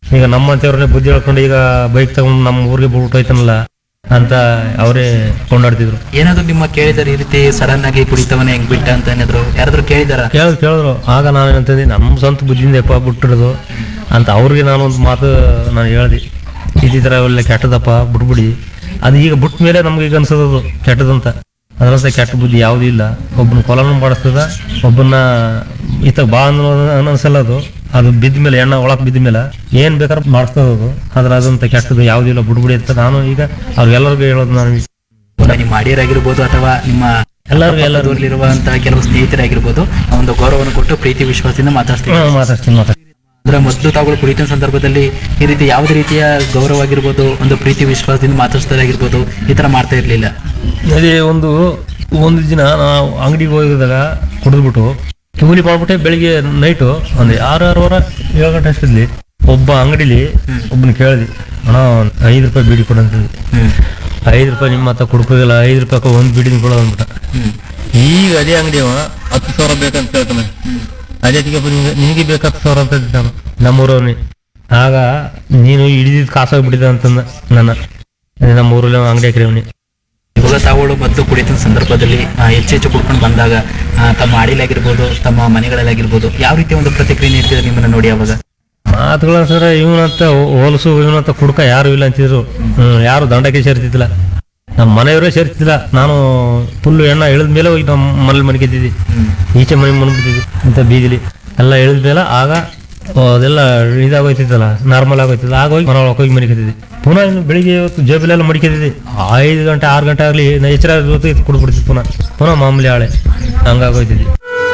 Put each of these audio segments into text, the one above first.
ಈಗ ನಮ್ಮಂತವ್ರನ್ನೇ ಬುದ್ಧಿ ಹೇಳ್ಕೊಂಡು ಈಗ ಬೈಕ್ ತಗೊಂಡು ನಮ್ಮ ಊರಿಗೆ ಬಿಟ್ಬಿಟ್ಟು ಹೋಯ್ತಾನಲ್ಲ ಅಂತ ಅವರೇ ಕೊಂಡಾಡ್ತಿದ್ರು ಏನಾದ್ರು ನಿಮ್ಮ ಕೇಳಿದಾರೆ ಈ ರೀತಿ ಸಡನ್ ಆಗಿ ಕುಡಿತವನೇ ಹೆಂಗ್ ಬಿಟ್ಟ ಅಂತ ಏನಾದ್ರು ಯಾರಾದ್ರೂ ಕೇಳಿದಾರ ಕೇಳಿದ್ರು ಕೇಳಿದ್ರು ಆಗ ನಾನು ಏನಂತಂದೆ ನಮ್ಮ ಸ್ವಂತ ಬುದ್ಧಿಯಿಂದ ಯಪ್ಪ ಬಿಟ್ಟಿರೋದು ಅಂತ ಅವ್ರಿಗೆ ನಾನು ಒಂದು ಮಾತು ನಾನು ಹೇಳ್ದೆ ಈ ಥರ ಒಳ್ಳೆ ಕೆಟ್ಟದಪ್ಪ ಬಿಟ್ಬಿಡಿ ಅದು ಈಗ ಬಿಟ್ಟ ಮೇಲೆ ನಮ್ಗೆ ಈಗ ಅನ್ಸೋದು ಕೆಟ್ಟದಂತ ಅದರಂತ ಕೆಟ್ಟ ಬುದ್ಧಿ ಯಾವುದೂ ಇಲ್ಲ ಒಬ್ಬನ ಕೊಲನೂ ಮಾಡಿಸ್ತದ ಒಬ್ಬನ ಈತ ಬಾ ಅನ್ನೋ ಅನ್ಸಲ್ಲ ಅದು ಅದು ಬಿದ್ದ ಮೇಲೆ ಎಣ್ಣ ಒಳಗೆ ಬಿದ್ದ ಮೇಲೆ ಏನ್ ಬೇಕಾದ್ರೆ ಮಾಡಿಸ್ತದ ಅದು ಅದ್ರ ಅದಂತ ಕೆಟ್ಟದ್ದು ಯಾವುದೂ ಇಲ್ಲ ಬಿಟ್ಬಿಡಿ ಅಂತ ನಾನು ಈಗ ಅವ್ರಿಗೆಲ್ಲರಿಗೂ ಹೇಳೋದು ನಾನು ನಿಮ್ಮ ಅಡಿಯರಾಗಿರ್ಬೋದು ಅಥವಾ ನಿಮ್ಮ ಎಲ್ಲರಿಗೂ ಎಲ್ಲರಿಗೂ ಇರುವಂತಹ ಕೆಲವು ಸ್ನೇಹಿತರಾಗಿರ್ಬೋದು ಆ ಒಂದು ಗೌರವವನ್ನು ಕೊಟ್ಟು ಪ್ರೀತಿ ವಿಶ್ವಾಸದಿಂದ ಮಾತಾಡ್ತೀವಿ ಹ್ಮ್, ಮಾತಾಡ್ತೀನಿ ಮಾತಾಡ್ತೀನಿ ಅಂದ್ರೆ ಮೊದಲು ತಾವುಗಳು ಕುಡಿತ ಸಂದರ್ಭದಲ್ಲಿ ಈ ರೀತಿ ಯಾವುದೇ ರೀತಿಯ ಗೌರವ ಆಗಿರ್ಬೋದು ಒಂದು ಪ್ರೀತಿ ವಿಶ್ವಾಸದಿಂದ ಮಾತಾಡ್ಸೋದಾಗಿರ್ಬೋದು ಈ ತರ ಮಾಡ್ತಾ ಇರ್ಲಿಲ್ಲ ಅದೇ ಒಂದು ಒಂದು ದಿನ ನಾವು ಅಂಗಡಿಗೆ ಹೋಗಿದಾಗ ಕುಡಿದ್ಬಿಟ್ಟು ಕೂಲಿ ಮಾಡ್ಬಿಟ್ಟೆ ಬೆಳಿಗ್ಗೆ ನೈಟು ಒಂದು ಆರು ಆರೂವರೆ ಏಳು ಗಂಟೆ ಅಷ್ಟಿದ್ಲಿ ಒಬ್ಬ ಅಂಗಡಿಲಿ ಒಬ್ಬನ ಕೇಳಿದ್ವಿ ಅಣ್ಣ ಒಂದ್ ಐದು ರೂಪಾಯಿ ಬೀಡಿ ಕೊಡು ಅಂತಂದ್ವಿ ಹ್ಮ್ ಐದು ರೂಪಾಯಿ ನಿಮ್ಮ ಹತ್ರ ಕೊಡ್ಕೋದಿಲ್ಲ ಐದು ರೂಪಾಯಿ ಒಂದು ಬೀಡಿ ಕೊಡೋದು ಅಂದ್ಬಿಟ್ಟ ಹ್ಮ್ ಈಗ ಅದೇ ಅಂಗಡಿ ಅವ ಹತ್ತು ಸಾವಿರ ಬೇಕಂತ ಹೇಳ್ತಾನೆ ಅದೇ ತಿಕ್ಕಪ್ಪ ನಿನಗೆ ನಿನಗೆ ಬೇಕು ಹತ್ತು ಸಾವಿರ ಅಂತ ಹೇಳ್ತಾನೆ ನಮ್ಮೂರವನೇ ಆಗ ನೀನು ಹಿಡಿದಿದ್ದು ಕಾಸಾಗ್ಬಿಟ್ಟಿದೆ ಅಂತಂದ ನನ್ನ ಅದೇ ನಮ್ಮೂರಲ್ಲಿ ಅಂಗಡಿ ಹಾಕಿರವನಿ ಇವಾಗ ತಾವುಗಳು ಮೊದಲು ಕುಡಿತ ಸಂದರ್ಭದಲ್ಲಿ ಆ, ಹೆಚ್ಚು ಹೆಚ್ಚು ಕುಡ್ಕೊಂಡು ಬಂದಾಗ ಆ, ತಮ್ಮ ಅಡಿಲಾಗಿರ್ಬೋದು ತಮ್ಮ ಮನೆಗಳಲ್ಲಾಗಿರ್ಬೋದು ಯಾವ ರೀತಿಯ ಒಂದು ಪ್ರತಿಕ್ರಿಯೆ ನೀಡ್ತಿದ್ರು ನಿಮ್ಮನ್ನ ನೋಡಿ ಅವಾಗ ಮಾತುಗಳ ಸರ ಇವನಂತ ಹೋಲಸು ಇವನಂತ ಕುಡ್ಕ ಯಾರು ಇಲ್ಲ ಅಂತಿದ್ರು ಹ್ಮ್, ಯಾರು ದಂಡಕ್ಕೆ ಸೇರ್ತಿದ್ದಿಲ್ಲ ನಮ್ಮ ಮನೆಯವರೇ ಸೇರ್ತಿದ್ದಿಲ್ಲ ನಾನು ಫುಲ್ಲು ಎಣ್ಣ ಇಳಿದ ಮೇಲೆ ಹೋಗಿ ನಮ್ಮ ಮನೇಲಿ ಮನ್ಕಿದ್ದಿದ್ದಿ ಈಚೆ ಮನೆ ಮನ್ಬಿಟ್ಟಿದ್ವಿ ಅಂತ ಬೀದಿಲಿ ಎಲ್ಲ ಇಳಿದ ಮೇಲೆ ಆಗ ಆ, ಅದೆಲ್ಲ ಇದಾಗೋಯ್ತಿತ್ತಲ್ಲ ನಾರ್ಮಲ್ ಆಗೋಯ್ತಿಲ್ಲ ಆಗ ಹೋಗಿ ಮನೆ ಒಳಗೆ ಹೋಗಿ ಮನಿಕತ್ತಿದ್ವಿ ಪುನಃ ಇನ್ನು ಬೆಳಿಗ್ಗೆ ಇವತ್ತು ಜೇಬಲೆಲ್ಲ ಮಡಿಕತ್ತಿದ್ವಿ ಐದು ಗಂಟೆ ಆರು ಗಂಟೆ ಆಗಲಿ ಎಚ್ಚರ ಇವತ್ತು ಇದು ಕುಡ್ಬಿಡ್ತಿದ್ವಿ ಪುನಃ ಪುನಃ ಮಾಮೂಲಿ ಆಳೆ ಹಂಗಾಗೋಯ್ತಿದ್ವಿ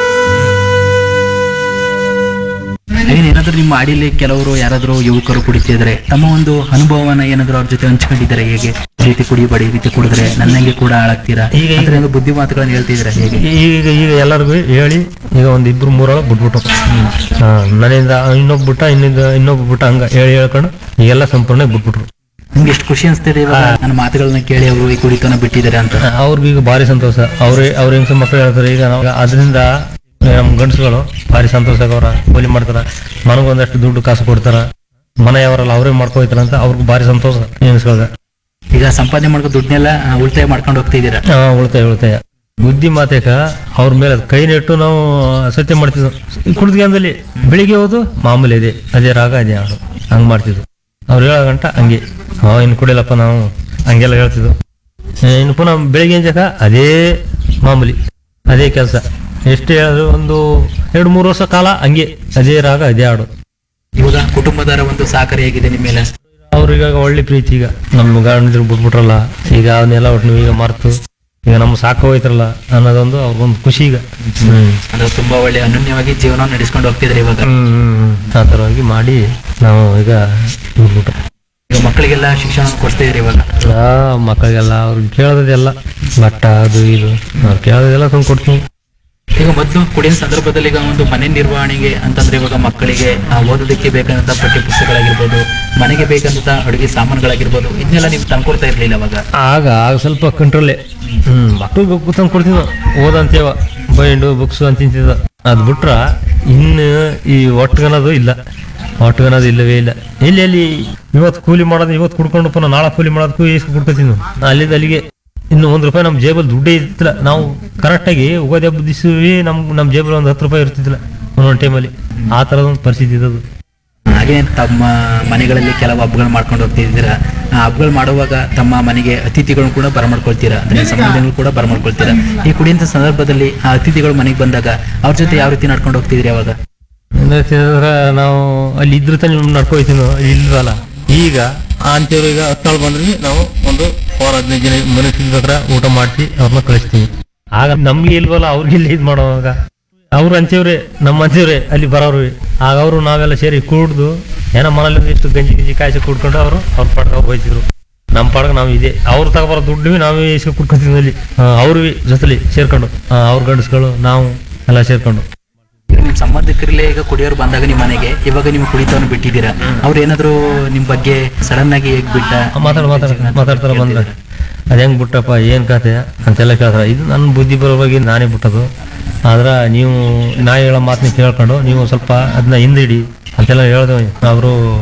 ಹಾಗೇನೆ ಏನಾದ್ರು ನಿಮ್ಮ ಅಡಿಲಿ ಕೆಲವರು ಯಾರಾದ್ರೂ ಯುವಕರು ಕುಡಿತಿದ್ರೆ ತಮ್ಮ ಒಂದು ಅನುಭವವನ್ನ ಏನಾದ್ರು ಅವ್ರ ಜೊತೆ ಹಂಚ್ಕೊಂಡಿದ್ದಾರೆ ಹೇಗೆ ಈ ರೀತಿ ಕುಡಿಬೇಡಿ ಈ ರೀತಿ ಕುಡಿದ್ರೆ ನನ್ನಂಗೆ ಕೂಡ ಹಾಳಾಗ್ತೀರಾ ಈಗ- ಈ ಥರ ಒಂದು ಬುದ್ಧಿ ಮಾತುಗಳನ್ನ ಹೇಳ್ತಿದ್ರೆ ಹೇಗೆ ಈಗ ಈಗ ಎಲ್ಲರಿಗೂ ಹೇಳಿ ಈಗ ಒಂದು ಇಬ್ರು ಮೂರೊಳಗೆ ಬಿಟ್ಬಿಟ್ಟು ಹಾ, ನನ್ನಿಂದ ಇನ್ನೊಬ್ಬ ಬಿಟ್ಟ ಇನ್ನಿಂದ ಇನ್ನೊಬ್ಬ ಬಿಟ್ಟ ಹಂಗ ಹೇಳಿ ಹೇಳ್ಕೊಂಡು ಈಗೆಲ್ಲ ಸಂಪೂರ್ಣ ಬಿಟ್ಬಿಟ್ರು ನಿಮ್ಗೆ ಎಷ್ಟು ಖುಷಿ ಅನ್ಸ್ತಿದೆ ಇವಾಗ ನನ್ನ ಮಾತುಗಳನ್ನ ಕೇಳಿ ಅವರು ಈ ಕುಡಿತನ ಬಿಟ್ಟಿದ್ದಾರೆ ಅಂತ ಅವ್ರಿಗೆ ಈಗ ಭಾರಿ ಸಂತೋಷ ಅವ್ರೇ ಅವ್ರ ಹೆಂಗ್ಸ ಮಕ್ಕಳು ಹೇಳ್ತಾರೆ ಈಗ ನಾವು ಅದರಿಂದ ನಮ್ಮ ಗಂಡಸುಗಳು ಭಾರಿ ಸಂತೋಷ ಅವ್ರ ಕೂಲಿ ಮಾಡ್ತಾರ ಮನಗೊಂದಷ್ಟು ದುಡ್ಡು ಕಾಸು ಕೊಡ್ತಾರ ಮನೆಯವರೆಲ್ಲ ಅವರೇ ಮಾಡ್ಕೊಯ್ತಾರ ಅಂತ ಅವ್ರಿಗೆ ಭಾರಿ ಸಂತೋಷ ಹೆಂಗಸ್ಗಳ್ಗ ಈಗ ಸಂಪಾದನೆ ಮಾಡ್ಕೊ ದುಡ್ಡನ್ನೆಲ್ಲ ಆ, ಉಳಿತಾಯ ಮಾಡ್ಕೊಂಡು ಹೋಗ್ತಿದ್ದೀರಾ ಹಾ ಉಳಿತಾಯ ಉಳಿತಾಯ ಬುದ್ಧಿ ಮಾತೇಕ ಅವ್ರ ಮೇಲೆ ಕೈ ನೆಟ್ಟು ನಾವು ಸತ್ಯ ಮಾಡ್ತಿದ್ವು ಕುಡಿದ್ಗಂದಲ್ಲಿ ಬೆಳಿಗ್ಗೆ ಹೋದು ಮಾಮೂಲಿ ಇದೆ ಅದೇ ರಾಗ ಅದೇ ಹಾಡು ಹಂಗ್ ಮಾಡ್ತಿದ್ವು ಅವ್ರು ಹೇಳೋ ಗಂಟ ಹಂಗೆ ಹಾ ಇನ್ನು ಕುಡಿಯಲ್ಲಪ್ಪ ನಾವು ಹಂಗೆಲ್ಲ ಹೇಳ್ತಿದ್ವು ಏ, ಇನ್ನು ಪುನಃ ಬೆಳಿಗ್ಗೆ ಜಾಕ ಅದೇ ಮಾಮೂಲಿ ಅದೇ ಕೆಲಸ ಎಷ್ಟು ಹೇಳಿದ್ರು ಒಂದು ಎರಡು ಮೂರು ವರ್ಷ ಕಾಲ ಹಂಗೆ ಅದೇ ರಾಗ ಅದೇ ಹಾಡು ಇವಾಗ ಕುಟುಂಬದವರ ಒಂದು ಸಹಕಾರಿ ಹೇಗಿದೆ ನಿಮ್ಮ ಮೇಲೆ ಅವ್ರಿಗೆ ಒಳ್ಳೆ ಪ್ರೀತಿ ಈಗ ನಮ್ಮ ಗಂಡದ್ರು ಬಿಟ್ಬಿಟ್ರಲ್ಲ ಈಗ ಅವನ್ನೆಲ್ಲ ಒಟ್ಟು ಈಗ ಮರ್ತು ಈಗ ನಮ್ಮ ಸಾಕು ಹೋಯ್ತಾರಲ್ಲ ಅನ್ನೋದೊಂದು ಅವ್ರಿಗೊಂದು ಖುಷಿ ಈಗ ಹ್ಮ್ ಅಂದ್ರೆ ತುಂಬಾ ಒಳ್ಳೆ ಅನನ್ಯವಾಗಿ ಜೀವನ ನಡೆಸ್ಕೊಂಡು ಹೋಗ್ತಿದ್ರೆ ಇವಾಗ ಹ್ಮ್ ಆ ಥರವಾಗಿ ಮಾಡಿ ನಾವು ಈಗ ಬಿಟ್ಬಿಟ್ಟು ಈಗ ಮಕ್ಕಳಿಗೆಲ್ಲ ಶಿಕ್ಷಣ ಕೊಡ್ತಾ ಇದ್ರಿ ಇವಾಗ ಆ ಮಕ್ಕಳಿಗೆಲ್ಲ ಅವ್ರಿಗೆ ಕೇಳೋದೆಲ್ಲ ಬಟ್ಟ ಅದು ಇದು ಅವ್ರು ಕೇಳೋದೆಲ್ಲ ತಂದು ಕೊಡ್ತೀನಿ ಈಗ ಮೊದಲು ಕುಡಿಯೋ ಸಂದರ್ಭದಲ್ಲಿ ಈಗ ಒಂದು ಮನೆ ನಿರ್ವಹಣೆಗೆ ಅಂತಂದ್ರೆ ಇವಾಗ ಮಕ್ಕಳಿಗೆ ಆ, ಓದೋದಕ್ಕೆ ಬೇಕಾದಂತ ಪಠ್ಯ ಪುಸ್ತಕಗಳಾಗಿರ್ಬೋದು ಮನೆಗೆ ಬೇಕಂತ ಅಡುಗೆ ಸಾಮಾನುಗಳಾಗಿರ್ಬೋದು ಇದನ್ನೆಲ್ಲ ನೀವು ತಂದ್ಕೊಡ್ತಾ ಇರ್ಲಿಲ್ಲ ಅವಾಗ ಆಗ ಆಗ ಸ್ವಲ್ಪ ಕಂಟ್ರೋಲೇ ಹ್ಮ್ ಮಕ್ಳು ಬುಕ್ ತಂದು ಕೊಡ್ತೀವಿ ಓದಂತೇವ ಬೈಂಡು ಬುಕ್ಸ್ ಅಂತ ತಿಂತಿದ್ದ ಅದು ಬಿಟ್ರ ಇನ್ನು ಈ ಒಟ್ಗನದು ಇಲ್ಲ ಒಟ್ಗನದು ಇಲ್ಲವೇ ಇಲ್ಲ ಎಲ್ಲಿ ಎಲ್ಲಿ ಇವತ್ತು ಕೂಲಿ ಮಾಡೋದು ಇವತ್ತು ಕುಡ್ಕೊಂಡು ಪುನಃ ನಾಳೆ ಕೂಲಿ ಮಾಡೋದಕ್ಕೂ ಈಸ್ಕೊ ಕುಡ್ಕೊತೀವಿ ನಾವು ಅಲ್ಲಿಂದ ಅಲ್ಲಿಗೆ ಇನ್ನು ಒಂದು ರೂಪಾಯಿ ನಮ್ಮ ಜೇಬಲ್ಲಿ ದುಡ್ಡೇ ಇರ್ತಿಲ್ಲ ನಾವು ಕರೆಕ್ಟಾಗಿ ಉಗಾದಿ ಹಬ್ಬದ ದಿವಸವೇ ನಮ್ಮ ನಮ್ಮ ಜೇಬಲ್ಲಿ ಒಂದು ಹತ್ತು ರೂಪಾಯಿ ಇರ್ತಿದ್ದಿಲ್ಲ ಒಂದೊಂದು ಟೈಮಲ್ಲಿ ಆ ಥರದ ಒಂದು ಪರಿಸ್ಥಿತಿ ಇದ್ದದು ಹಾಗೆ ತಮ್ಮ ಮನೆಗಳಲ್ಲಿ ಕೆಲವು ಹಬ್ಬಗಳು ಮಾಡ್ಕೊಂಡು ಹೋಗ್ತಿದ್ದೀರಾ ಆ ಹಬ್ಬಗಳು ಮಾಡುವಾಗ ತಮ್ಮ ಮನೆಗೆ ಅತಿಥಿಗಳನ್ನು ಕೂಡ ಬರಮಾಡ್ಕೊಳ್ತೀರಾ ಅಂದ್ರೆ ಸಂಬಂಧಿಗಳು ಕೂಡ ಬರಮಾಡ್ಕೊಳ್ತೀರಾ ಈ ಕುಡಿಯಂತ ಸಂದರ್ಭದಲ್ಲಿ ಆ ಅತಿಥಿಗಳು ಮನೆಗೆ ಬಂದಾಗ ಅವ್ರ ಜೊತೆ ಯಾವ ರೀತಿ ನಡ್ಕೊಂಡು ಹೋಗ್ತಿದ್ರಿ ಅವಾಗ ಅಂದ್ರೆ ನಾವು ಅಲ್ಲಿ ಇದ್ರ ತಾನೇ ನಡ್ಕೊಯ್ತೀವಿ ನಾವು ಇಲ್ಲಿ ಇಲ್ವಲ್ಲ ಈಗ ಅಂತೇವ್ರು ಈಗ ಹತ್ತಾಳು ಬಂದ್ರೆ ನಾವು ಒಂದು ಫೋರ್ ಹದಿನೈದು ಜನ ಮನುಷ್ಯನ ಹತ್ರ ಊಟ ಮಾಡಿಸಿ ಅವ್ರನ್ನ ಕಳಿಸ್ತೀವಿ ಆಗ ನಮ್ಗೆ ಇಲ್ವಲ್ಲ ಅವ್ರಿಗೆ ಇಲ್ಲಿ ಇದು ಮಾಡೋವಾಗ ಅವ್ರು ಅಂಚೇವ್ರೆ ನಮ್ಮ ಅಂಚೇವ್ರೆ ಅಲ್ಲಿ ಬರೋರು ಆಗ ಅವರು ನಾವೆಲ್ಲ ಸೇರಿ ಕೂಡ್ದು ಏನೋ ಮನೇಲಿ ಇಷ್ಟು ಗಂಜಿ ಗಿಂಜಿ ಕಾಯಿಸಿ ಕುಡ್ಕೊಂಡು ಅವರು ಅವ್ರ ಪಾಡ್ಗೆ ಅವ್ರು ಹೋಯ್ತಿದ್ರು ನಮ್ಮ ಪಾಡ್ಗೆ ನಾವು ಇದೆ ಅವ್ರು ತಗೊಬರೋ ದುಡ್ಡು ನಾವೇ ಇಸ್ಕೊ ಕುಡ್ಕೊತೀವಿ ಅಲ್ಲಿ ಅವ್ರ ಜೊತೆಲಿ ಸೇರ್ಕೊಂಡು ಆ, ಅವ್ರ ಗಂಡಸ್ಗಳು ನಾವು ಎಲ್ಲ ಸೇರ್ಕೊಂಡು ನಿಮ್ಮ ಸಂಬಂಧಿಕರಲ್ಲೇ ಈಗ ಕುಡಿಯೋರು ಬಂದಾಗ ನಿಮ್ಮ ಮನೆಗೆ ಇವಾಗ ನೀವು ಕುಡಿತವನ್ನು ಬಿಟ್ಟಿದ್ದೀರಾ ಅವ್ರು ಏನಾದ್ರು ನಿಮ್ ಬಗ್ಗೆ ಸಡನ್ ಆಗಿ ಹೇಗ್ ಬಿಟ್ಟ ಮಾತಾಡ ಮಾತಾಡ ಮಾತಾಡ್ತಾರ ಬಂದ್ರೆ ಅದ್ ಹೆಂಗ್ ಬಿಟ್ಟಪ್ಪ ಏನ್ ಕತೆ ಅಂತೆಲ್ಲ ಕೇಳ್ತಾರ ಇದು ನನ್ನ ಬುದ್ಧಿ ಬರೋವಾಗಿ ನಾನೇ ಬಿಟ್ಟದು ಆದ್ರ ನೀವು ನಾ ಹೇಳೋ ಮಾತನ್ನ ಕೇಳ್ಕೊಂಡು ನೀವು ಸ್ವಲ್ಪ ಅದನ್ನ ಹಿಂದಿಡಿ ಅಂತೆಲ್ಲ ಹೇಳ್ದೇವೆ ಅವರು